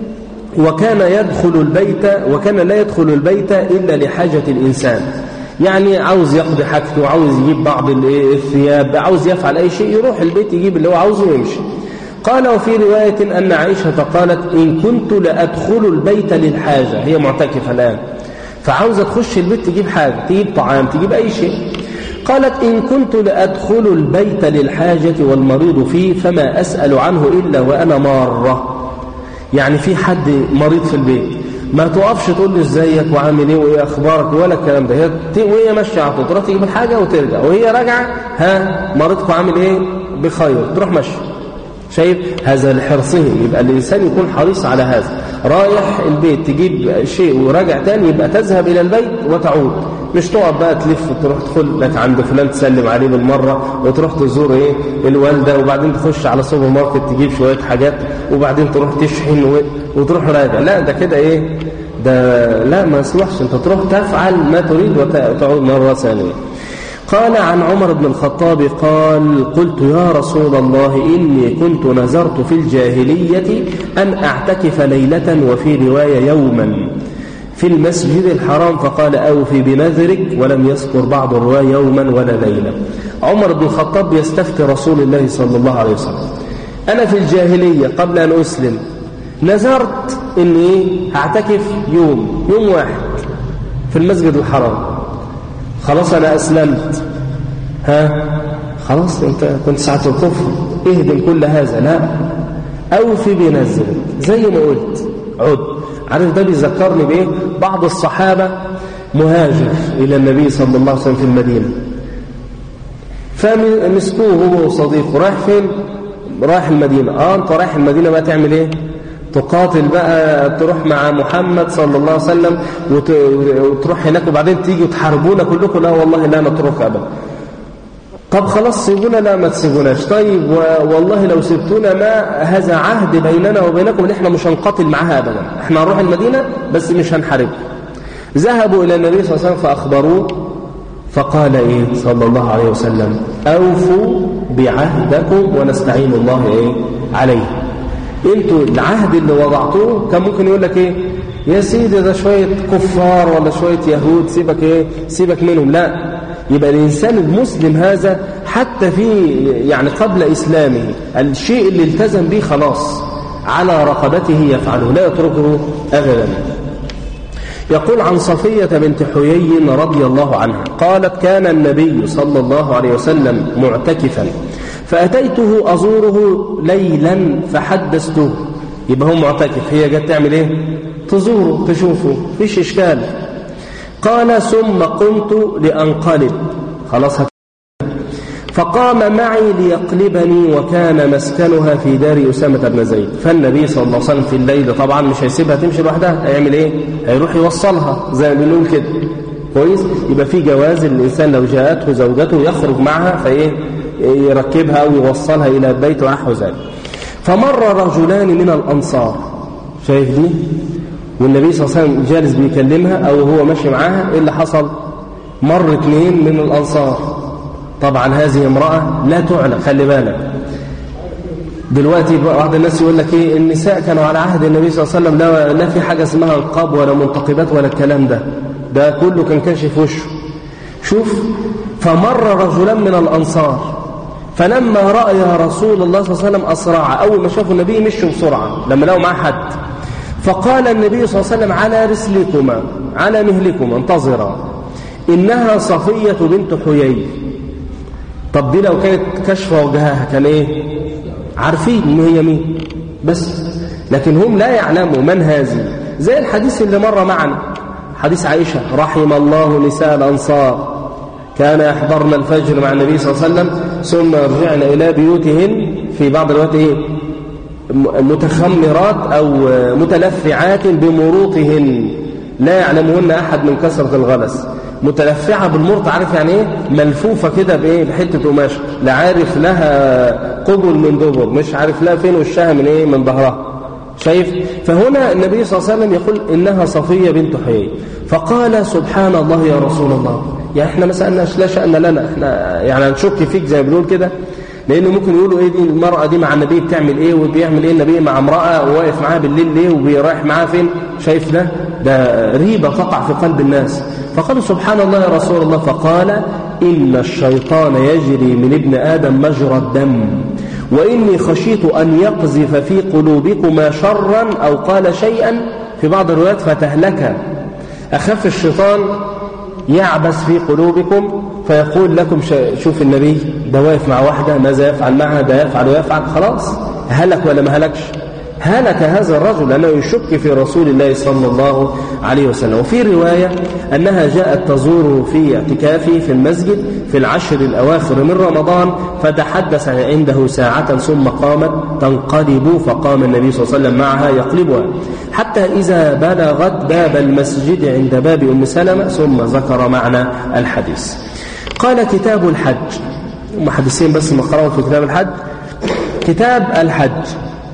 وكان يدخل البيت وكان لا يدخل البيت إلا لحاجة الإنسان يعني عاوز يقضي حاجته عاوز يجيب بعض الثياب عاوز يفعل أي شيء يروح البيت يجيب اللي هو عاوزه ويمشي قال وفي رواية أن عائشة قالت إن كنت لأدخل البيت للحاجة هي معتكفة الآن فعاوزة تخش البيت تجيب حاجة تجيب طعام تجيب أي شيء قالت إن كنت لأدخل البيت للحاجة والمريض فيه فما أسأل عنه إلا وأنا مارة يعني في حد مريض في البيت ما تقفش تقول له ازيك وعامل ايه وايه اخبارك ولا الكلام ده هي وهي ماشيه على طول تروح تجيب الحاجه وترجع وهي راجعه ها مريضكم عامل ايه بخير تروح ماشيه شايف هذا لحرصهم يبقى الإنسان يكون حريص على هذا رايح البيت تجيب شيء وراجع تاني يبقى تذهب إلى البيت وتعود مش تقعد بقى تلف تروح تدخل لك عند فلان تسلم عليه بالمرة وتروح تزور ايه الوالدة وبعدين تخش على سوبر ماركت تجيب شوية حاجات وبعدين تروح تشحن وتروح راجع لا ده كده ايه ده لا ما يصلحش انت تروح تفعل ما تريد وتعود مرة ثانية قال عن عمر بن الخطاب قال قلت يا رسول الله إني كنت نزرت في الجاهلية أن أعتكف ليلة وفي رواية يوما في المسجد الحرام فقال أوفي بنذرك ولم يذكر بعض الرواية يوما ولا ليلة عمر بن الخطاب يستفتي رسول الله صلى الله عليه وسلم أنا في الجاهلية قبل أن أسلم نذرت إني هعتكف يوم يوم واحد في المسجد الحرام خلاص أنا أسلمت ها خلاص أنت كنت ساعة الكفر اهدم كل هذا لا أوفي بنذرك زي ما قلت عد عارف ده بيذكرني بإيه بعض الصحابة مهاجر إلى النبي صلى الله عليه وسلم في المدينة فمسكوه هو وصديقه رايح فين رايح المدينة اه انت رايح المدينة بقى تعمل ايه تقاتل بقى تروح مع محمد صلى الله عليه وسلم وتروح هناك وبعدين تيجي تحاربونا كلكم لا والله لا نترك ابدا طب خلاص سيبونا لا ما تسيبوناش طيب والله لو سبتونا ما هذا عهد بيننا وبينكم ان احنا مش هنقاتل معاها ابدا احنا هنروح المدينه بس مش هنحارب ذهبوا الى النبي صلى الله عليه وسلم فاخبروه فقال ايه صلى الله عليه وسلم اوفوا بعهدكم ونستعين الله ايه عليه انتوا العهد اللي وضعتوه كان ممكن يقول لك ايه يا سيدي ده شويه كفار ولا شويه يهود سيبك ايه سيبك منهم لا يبقى الإنسان المسلم هذا حتى في يعني قبل إسلامه الشيء اللي التزم به خلاص على رقبته يفعله لا يتركه أبدا يقول عن صفية بنت حيي رضي الله عنها قالت كان النبي صلى الله عليه وسلم معتكفا فأتيته أزوره ليلا فحدثته يبقى هو معتكف هي جت تعمل ايه تزوره تشوفه فيش إشكال قال ثم قمت لأنقلب خلاص فقام معي ليقلبني وكان مسكنها في دار أسامة بن زيد فالنبي صلى الله عليه وسلم في الليل طبعا مش هيسيبها تمشي لوحدها هيعمل ايه هيروح يوصلها زي ما بنقول كده كويس يبقى في جواز الإنسان لو جاءته زوجته يخرج معها فايه يركبها أو يوصلها إلى البيت ونحو ذلك فمر رجلان من الأنصار شايف دي والنبي صلى الله عليه وسلم جالس بيكلمها أو هو ماشي معاها إيه اللي حصل مر اثنين من الأنصار طبعا هذه امرأة لا تعلم خلي بالك دلوقتي بعض الناس يقول لك ايه النساء كانوا على عهد النبي صلى الله عليه وسلم لا, لا في حاجة اسمها نقاب ولا منتقبات ولا الكلام ده ده كله كان كاشف وشه شوف فمر رجلان من الأنصار فلما رأى رسول الله صلى الله عليه وسلم أسرع أول ما شافوا النبي مشوا بسرعة لما لقوا معاه حد فقال النبي صلى الله عليه وسلم على رسلكما على مهلكما انتظرا إنها صفية بنت حيي طب دي لو كانت كشفة وجهها كان إيه عارفين إن هي مين بس لكن هم لا يعلموا من هذه زي الحديث اللي مر معنا حديث عائشة رحم الله نساء الأنصار كان يحضرن الفجر مع النبي صلى الله عليه وسلم ثم يرجعن إلى بيوتهن في بعض الوقت إيه متخمرات أو متلفعات بمروطهن لا يعلمهن أحد من كثرة الغلس متلفعة بالمرط عارف يعني ايه ملفوفة كده بايه بحتة قماش لا عارف لها قبل من دبر مش عارف لها فين وشها من ايه من ظهرها شايف فهنا النبي صلى الله عليه وسلم يقول إنها صفية بنت حيي فقال سبحان الله يا رسول الله يعني احنا ما سألناش لا شأن لنا احنا يعني هنشك فيك زي ما بنقول كده لانه ممكن يقولوا ايه دي المرأة دي مع النبي بتعمل ايه وبيعمل ايه النبي مع امرأة وواقف معاها بالليل ليه وبيرايح معاها فين شايف ده ده ريبة تقع في قلب الناس فقالوا سبحان الله يا رسول الله فقال إن الشيطان يجري من ابن آدم مجرى الدم وإني خشيت أن يقذف في قلوبكما شرا أو قال شيئا في بعض الروايات فتهلك أخف الشيطان يعبس في قلوبكم فيقول لكم شوف النبي ده واقف مع واحدة ماذا يفعل معها ده يفعل ويفعل خلاص هلك ولا ما هلكش هلك هذا الرجل لأنه يشك في رسول الله صلى الله عليه وسلم وفي رواية أنها جاءت تزوره في اعتكافه في المسجد في العشر الأواخر من رمضان فتحدث عنده ساعة ثم قامت تنقلب فقام النبي صلى الله عليه وسلم معها يقلبها حتى إذا بلغت باب المسجد عند باب أم سلمة ثم ذكر معنى الحديث قال كتاب الحج محدثين بس مقرأوا في كتاب الحج كتاب الحج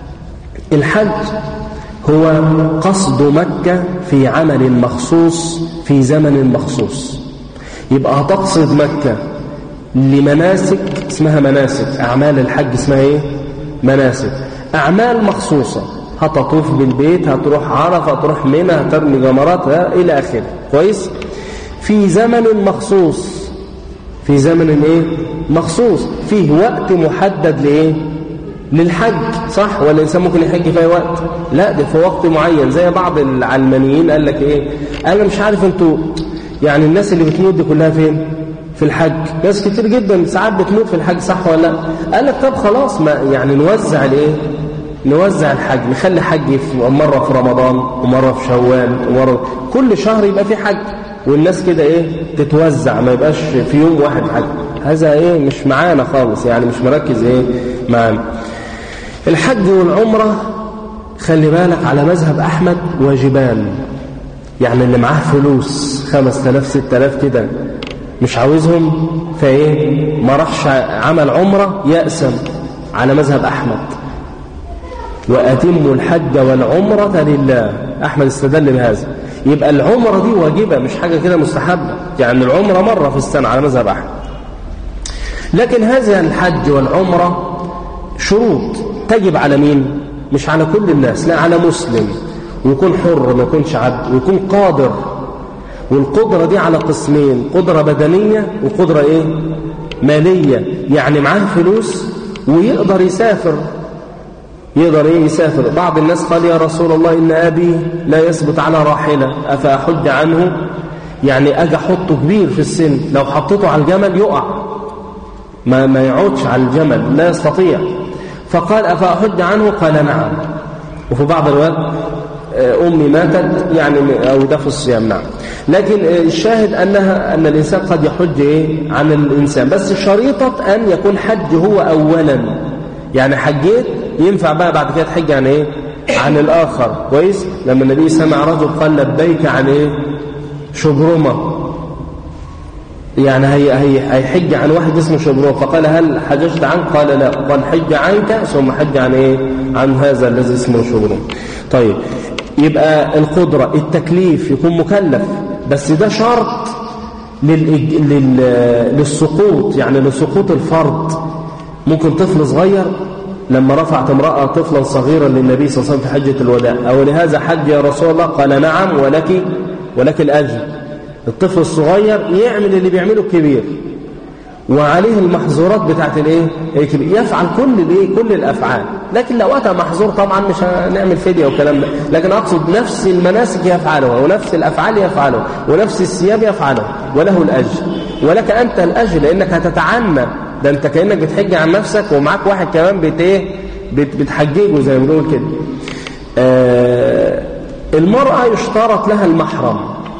الحج هو قصد مكة في عمل مخصوص في زمن مخصوص يبقى هتقصد مكة لمناسك اسمها مناسك أعمال الحج اسمها ايه مناسك أعمال مخصوصة هتطوف بالبيت هتروح عرفة هتروح منى هترمي جمرات إلى آخره كويس في زمن مخصوص في زمن ايه مخصوص فيه وقت محدد لايه للحج صح ولا الانسان ممكن يحج في اي وقت لا ده في وقت معين زي بعض العلمانيين قال لك ايه انا مش عارف انتوا يعني الناس اللي بتموت دي كلها فين في الحج ناس كتير جدا ساعات بتموت في الحج صح ولا لا قال لك طب خلاص ما يعني نوزع الايه نوزع الحج نخلي حج في مره في رمضان ومره في شوال ومره كل شهر يبقى في حج والناس كده ايه تتوزع ما يبقاش في يوم واحد حج هذا ايه مش معانا خالص يعني مش مركز ايه معانا الحج والعمرة خلي بالك على مذهب أحمد واجبان يعني اللي معاه فلوس خمس تلاف ست تلاف كده مش عاوزهم فايه ما راحش عمل عمرة يأسم على مذهب أحمد وأتموا الحج والعمرة لله أحمد استدل بهذا يبقى العمرة دي واجبة مش حاجة كده مستحبة يعني العمرة مرة في السنة على مذهب أحمد لكن هذا الحج والعمرة شروط تجب على مين مش على كل الناس لا على مسلم ويكون حر ما يكونش عبد ويكون قادر والقدرة دي على قسمين قدرة بدنية وقدرة ايه مالية يعني معاه فلوس ويقدر يسافر يقدر ايه يسافر بعض الناس قال يا رسول الله إن أبي لا يثبت على راحلة أفأحج عنه يعني أجي أحطه كبير في السن لو حطيته على الجمل يقع ما, ما يعودش على الجمل لا يستطيع فقال أفأحج عنه قال نعم وفي بعض الوقت أمي ماتت يعني أو ده في الصيام نعم لكن الشاهد أنها أن الإنسان قد يحج إيه عن الإنسان بس شريطة أن يكون حج هو أولا يعني حجيت ينفع بقى بعد كده تحج عن إيه عن الآخر كويس لما النبي سمع رجل قال لبيك عن إيه شبرمة يعني هي هي هيحج عن واحد اسمه شبرون فقال هل حججت عنك قال لا قال حج عنك ثم حج عن ايه عن هذا الذي اسمه شبرون طيب يبقى القدرة التكليف يكون مكلف بس ده شرط للإج... لل... للسقوط يعني لسقوط الفرض ممكن طفل صغير لما رفعت امرأة طفلا صغيرا للنبي صلى الله عليه وسلم في حجة الوداع أو لهذا حج يا رسول الله قال نعم ولك ولك الأجر الطفل الصغير يعمل اللي بيعمله الكبير وعليه المحظورات بتاعت الايه يفعل كل الايه كل الافعال لكن لو اتى محظور طبعا مش هنعمل فديه والكلام ده لكن اقصد نفس المناسك يفعلها ونفس الافعال يفعلها ونفس الثياب يفعله وله الاجر ولك انت الاجر لانك هتتعنى ده انت كانك بتحج عن نفسك ومعاك واحد كمان بت ايه بتحججه زي ما بنقول كده آه المراه يشترط لها المحرم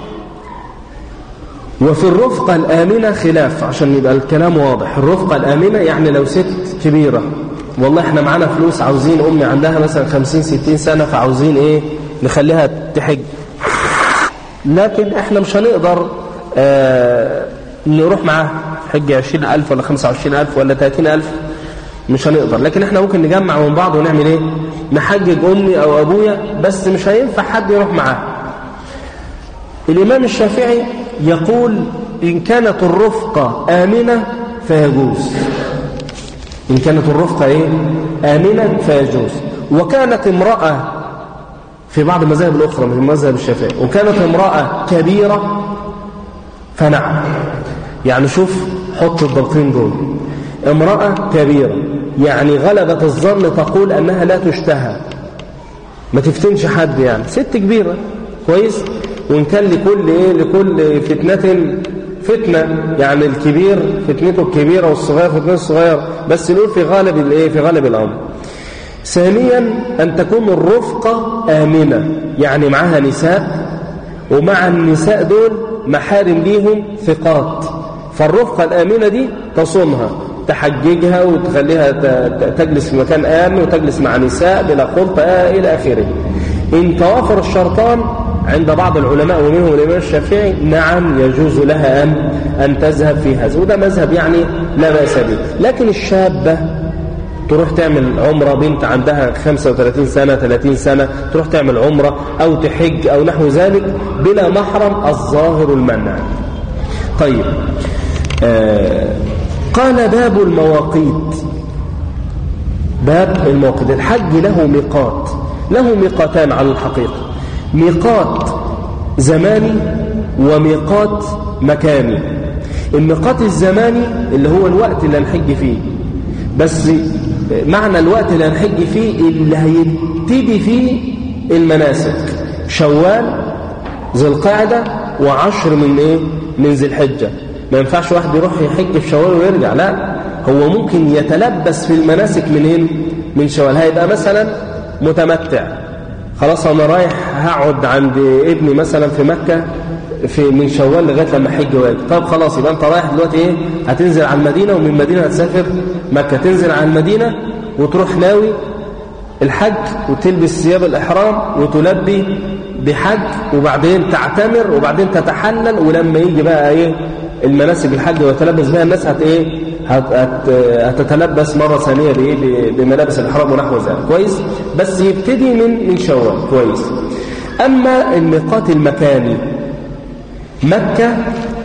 وفي الرفقة الآمنة خلاف عشان يبقى الكلام واضح الرفقة الآمنة يعني لو ست كبيرة والله احنا معانا فلوس عاوزين أمي عندها مثلا خمسين ستين سنة فعاوزين ايه نخليها تحج لكن احنا مش هنقدر اه نروح معاها حج عشرين ألف ولا خمسة وعشرين ألف ولا تلاتين ألف مش هنقدر لكن احنا ممكن نجمع من بعض ونعمل ايه نحجج أمي أو أبويا بس مش هينفع حد يروح معاها الإمام الشافعي يقول إن كانت الرفقة آمنة فيجوز إن كانت الرفقة إيه؟ آمنة فيجوز وكانت امرأة في بعض المذاهب الأخرى من المذهب الشافعي وكانت امرأة كبيرة فنعم يعني شوف حط الضغطين دول امرأة كبيرة يعني غلبة الظن تقول أنها لا تشتهى ما تفتنش حد يعني ست كبيرة كويس وإن كان لكل إيه لكل فتنة فتنة يعني الكبير فتنته الكبيرة والصغير فتنته الصغيرة بس نقول في غالب الإيه في غالب الأمر ثانيا أن تكون الرفقة آمنة يعني معها نساء ومع النساء دول محارم ليهم ثقات فالرفقة الآمنة دي تصونها تحججها وتخليها تجلس في مكان آمن وتجلس مع نساء بلا خلط آه إلى آخره إن توافر الشرطان عند بعض العلماء ومنهم الإمام الشافعي نعم يجوز لها أن, أن تذهب في هذا وده مذهب يعني لا بأس به لكن الشابة تروح تعمل عمرة بنت عندها 35 سنة 30 سنة تروح تعمل عمرة أو تحج أو نحو ذلك بلا محرم الظاهر المنع طيب آه قال باب المواقيت باب المواقيت الحج له ميقات له ميقاتان على الحقيقة ميقات زماني وميقات مكاني الميقات الزماني اللي هو الوقت اللي هنحج فيه بس معنى الوقت اللي هنحج فيه اللي هيبتدي فيه المناسك شوال ذي القعدة وعشر من ايه من ذي الحجة ما ينفعش واحد يروح يحج في شوال ويرجع لا هو ممكن يتلبس في المناسك منين من شوال هيبقى مثلا متمتع خلاص انا رايح هقعد عند ابني مثلا في مكة في من شوال لغايه لما حج واجي طب خلاص يبقى انت رايح دلوقتي ايه هتنزل على المدينه ومن المدينه هتسافر مكه تنزل على المدينه وتروح ناوي الحج وتلبس ثياب الاحرام وتلبي بحج وبعدين تعتمر وبعدين تتحلل ولما يجي بقى ايه المناسك الحج ويتلبس بها الناس هت ايه هت هت هتتلبس مره ثانيه بايه بملابس الاحرام ونحو ذلك كويس بس يبتدي من من شوال كويس اما الميقات المكاني مكة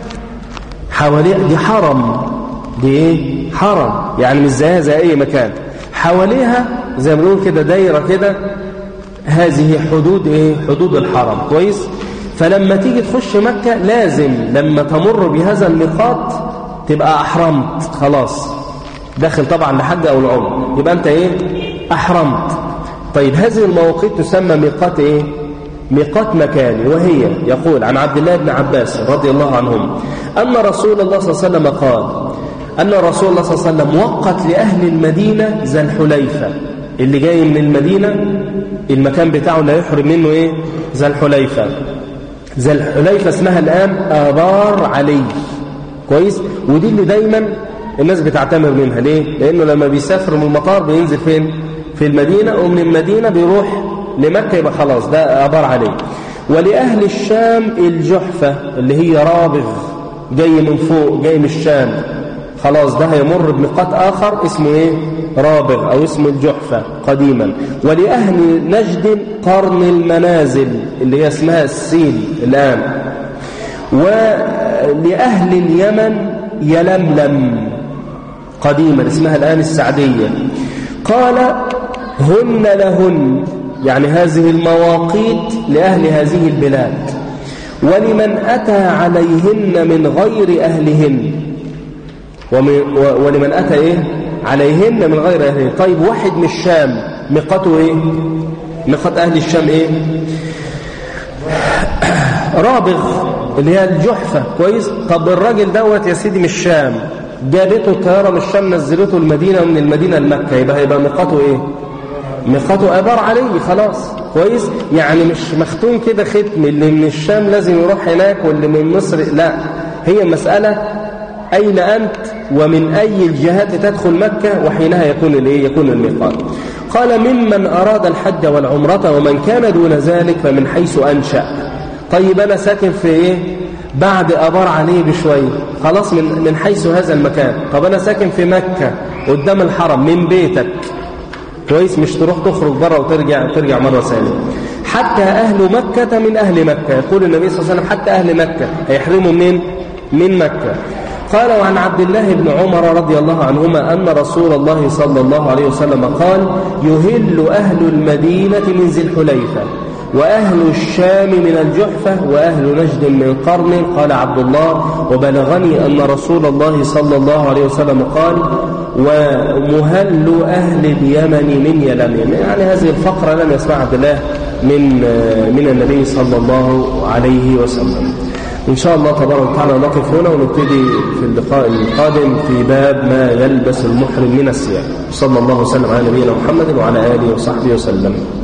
حواليها دي حرم دي ايه حرم يعني مش زيها زي اي مكان حواليها زي ما بنقول كده دايره كده هذه حدود ايه حدود الحرم كويس فلما تيجي تخش مكة لازم لما تمر بهذا الميقات تبقى احرمت خلاص داخل طبعا لحج او العمر يبقى انت ايه احرمت طيب هذه المواقيت تسمى ميقات ايه ميقات مكاني وهي يقول عن عبد الله بن عباس رضي الله عنهم أن رسول الله صلى الله عليه وسلم قال أن رسول الله صلى الله عليه وسلم وقت لأهل المدينة ذا الحليفة اللي جاي من المدينة المكان بتاعه اللي هيحرم منه إيه ذا الحليفة ذا الحليفة اسمها الآن آبار علي كويس ودي اللي دايما الناس بتعتمر منها ليه لأنه لما بيسافر من المطار بينزل فين في المدينة ومن المدينة بيروح لمكة يبقى خلاص ده عبار عليه ولأهل الشام الجحفة اللي هي رابغ جاي من فوق جاي من الشام خلاص ده هيمر بميقات آخر اسمه ايه رابغ أو اسمه الجحفة قديما ولأهل نجد قرن المنازل اللي هي اسمها السيل الآن ولأهل اليمن يلملم قديما اسمها الآن السعدية قال هن لهن يعني هذه المواقيت لأهل هذه البلاد ولمن أتى عليهن من غير أهلهن ولمن أتى إيه عليهن من غير أهلهن طيب واحد من الشام ميقاته إيه ميقات أهل الشام إيه رابغ اللي هي الجحفة كويس طب الراجل دوت يا سيدي من الشام جابته الطيارة من الشام نزلته المدينة ومن المدينة لمكة يبقى هيبقى ميقاته ايه ميقاته ابار عليه خلاص كويس يعني مش مختوم كده ختم اللي من الشام لازم يروح هناك واللي من مصر لا هي مسألة أين أنت ومن أي الجهات تدخل مكة وحينها يكون الايه يكون الميقات قال ممن أراد الحج والعمرة ومن كان دون ذلك فمن حيث أنشأ طيب أنا ساكن في إيه بعد أبار عليه بشوية خلاص من, من حيث هذا المكان طب أنا ساكن في مكة قدام الحرم من بيتك كويس مش تروح تخرج بره وترجع ترجع مرة ثانية حتى أهل مكة من أهل مكة يقول النبي صلى الله عليه وسلم حتى أهل مكة هيحرموا منين من مكة قال وعن عبد الله بن عمر رضي الله عنهما أن رسول الله صلى الله عليه وسلم قال يهل أهل المدينة من ذي الحليفة وأهل الشام من الجحفة وأهل نجد من قرن قال عبد الله وبلغني أن رسول الله صلى الله عليه وسلم قال ومهل أهل اليمن من يلمن يعني هذه الفقرة لم يسمع عبد الله من من النبي صلى الله عليه وسلم إن شاء الله تبارك وتعالى نقف هنا ونبتدي في اللقاء القادم في باب ما يلبس المحرم من الثياب صلى الله وسلم على نبينا محمد وعلى آله وصحبه وسلم